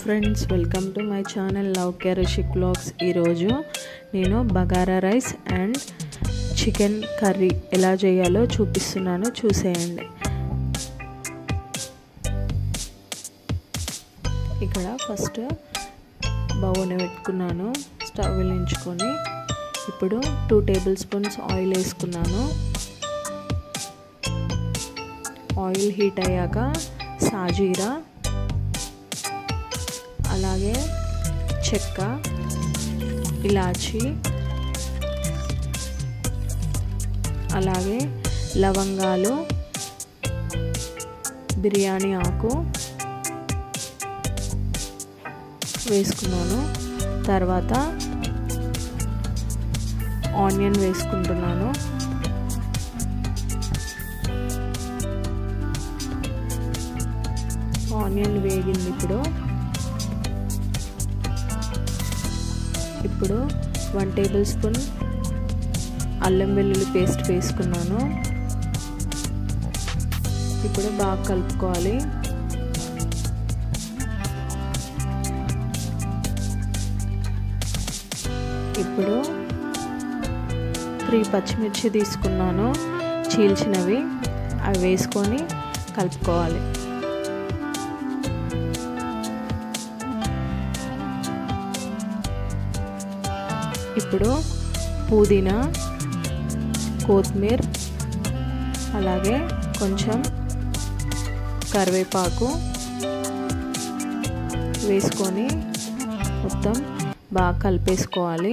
friends welcome to my channel love care Rishik blogs ఈరోజు నేను bagara rice and chicken curry ఎలా చేయాలో చూపిస్తున్నాను చూసేయండి ఇక్కడ ఫస్ట్ బౌన్ పెట్టుకున్నాను స్టవ్ వెలించుకొని ఇప్పుడు టూ టేబుల్ స్పూన్స్ ఆయిల్ వేసుకున్నాను ఆయిల్ హీట్ అయ్యాక సాజీరా అలాగే చెక్క ఇలాచి అలాగే లవంగాలు బిర్యానీ ఆకు వేసుకున్నాను తర్వాత ఆనియన్ వేసుకుంటున్నాను ఆనియన్ వేగింది ఇప్పుడు ఇప్పుడు వన్ టేబుల్ స్పూన్ అల్లం వెల్లుల్లి పేస్ట్ వేసుకున్నాను ఇప్పుడు బాగా కలుపుకోవాలి ఇప్పుడు త్రీ పచ్చిమిర్చి తీసుకున్నాను చీల్చినవి అవి వేసుకొని కలుపుకోవాలి ఇప్పుడు పుదీనా కొత్తిమీర అలాగే కొంచెం కరివేపాకు వేసుకొని మొత్తం బాగా కలిపేసుకోవాలి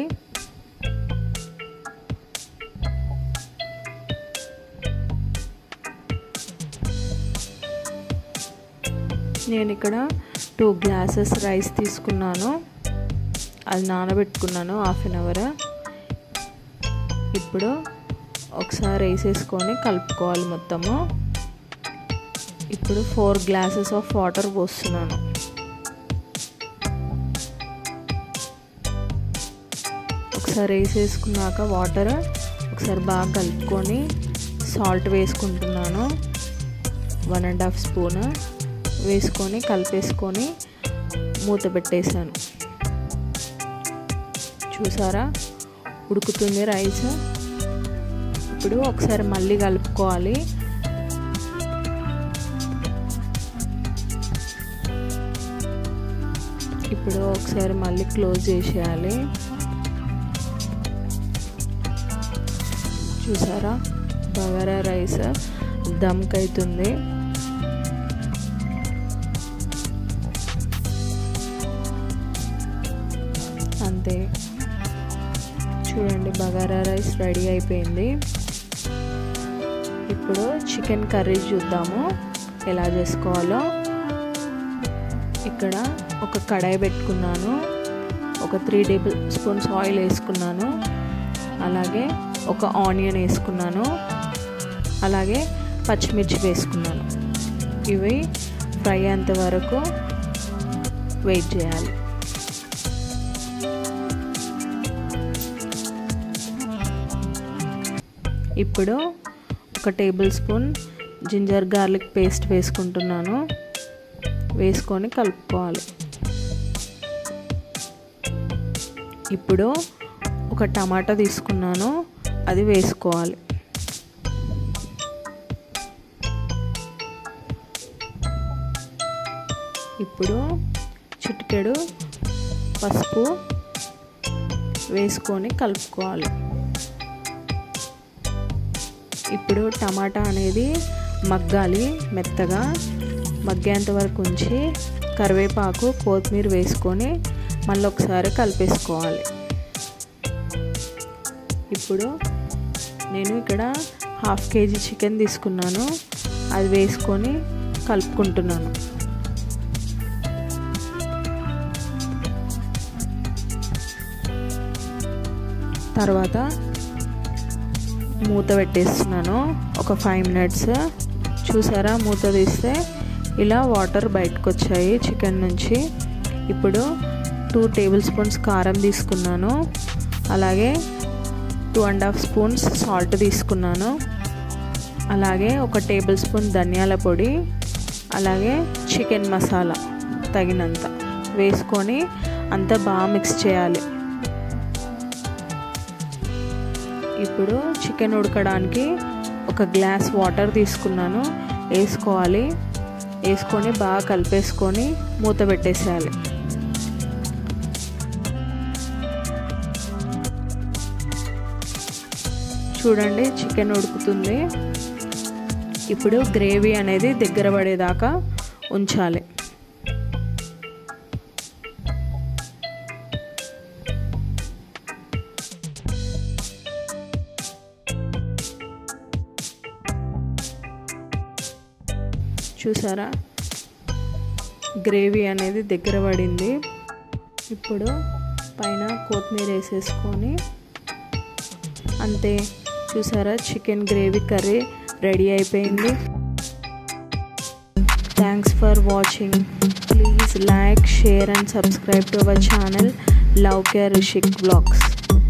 నేను ఇక్కడ టూ గ్లాసెస్ రైస్ తీసుకున్నాను అది నానబెట్టుకున్నాను హాఫ్ అన్ అవర్ ఇప్పుడు ఒకసారి వేసేసుకొని కలుపుకోవాలి మొత్తము ఇప్పుడు ఫోర్ గ్లాసెస్ ఆఫ్ వాటర్ పోస్తున్నాను ఒకసారి వేసేసుకున్నాక వాటర్ ఒకసారి బాగా కలుపుకొని సాల్ట్ వేసుకుంటున్నాను వన్ అండ్ హాఫ్ స్పూన్ వేసుకొని కలిపేసుకొని మూత పెట్టేశాను చూసారా ఉడుకుతుంది రైస్ ఇప్పుడు ఒకసారి మళ్ళీ కలుపుకోవాలి ఇప్పుడు ఒకసారి మళ్ళీ క్లోజ్ చేసేయాలి చూసారా బగారా రైస్ దమ్కి అవుతుంది అంతే చూడండి బగారా రైస్ రెడీ అయిపోయింది ఇప్పుడు చికెన్ కర్రీ చూద్దాము ఎలా చేసుకోవాలో ఇక్కడ ఒక కడాయి పెట్టుకున్నాను ఒక త్రీ టేబుల్ స్పూన్స్ ఆయిల్ వేసుకున్నాను అలాగే ఒక ఆనియన్ వేసుకున్నాను అలాగే పచ్చిమిర్చి వేసుకున్నాను ఇవి ఫ్రై అయ్యేంత వరకు వెయిట్ చేయాలి ఇప్పుడు ఒక tablespoon ginger garlic paste వేసుకుంటున్నాను వేసుకొని కలుపుకోవాలి ఇప్పుడు ఒక టమాటా తీసుకున్నాను అది వేసుకోవాలి ఇప్పుడు చిటికెడు పసుపు వేసుకొని కలుపుకోవాలి ఇప్పుడు టమాటా అనేది మగ్గాలి మెత్తగా మగ్గేంత వరకు ఉంచి కరివేపాకు కొత్తిమీర వేసుకొని మళ్ళీ ఒకసారి కలిపేసుకోవాలి ఇప్పుడు నేను ఇక్కడ హాఫ్ కేజీ చికెన్ తీసుకున్నాను అది వేసుకొని కలుపుకుంటున్నాను తర్వాత మూత పెట్టేస్తున్నాను ఒక ఫైవ్ మినిట్స్ చూసారా మూత తీస్తే ఇలా వాటర్ బయటకు వచ్చాయి చికెన్ నుంచి ఇప్పుడు టూ టేబుల్ స్పూన్స్ కారం తీసుకున్నాను అలాగే two and half spoons salt తీసుకున్నాను అలాగే ఒక టేబుల్ స్పూన్ ధనియాల పొడి అలాగే చికెన్ మసాలా తగినంత వేసుకొని అంతా బాగా మిక్స్ చేయాలి ఇప్పుడు చికెన్ ఉడకడానికి ఒక గ్లాస్ వాటర్ తీసుకున్నాను వేసుకోవాలి వేసుకొని బాగా కలిపేసుకొని మూత పెట్టేసేయాలి చూడండి చికెన్ ఉడుకుతుంది ఇప్పుడు గ్రేవీ అనేది దగ్గర పడేదాకా ఉంచాలి చూసారా గ్రేవీ అనేది దగ్గర పడింది ఇప్పుడు పైన కొత్తిమీర వేసేసుకొని అంతే చూసారా చికెన్ గ్రేవీ కర్రీ రెడీ అయిపోయింది thanks for watching please like share and subscribe to our channel love care Rishik blogs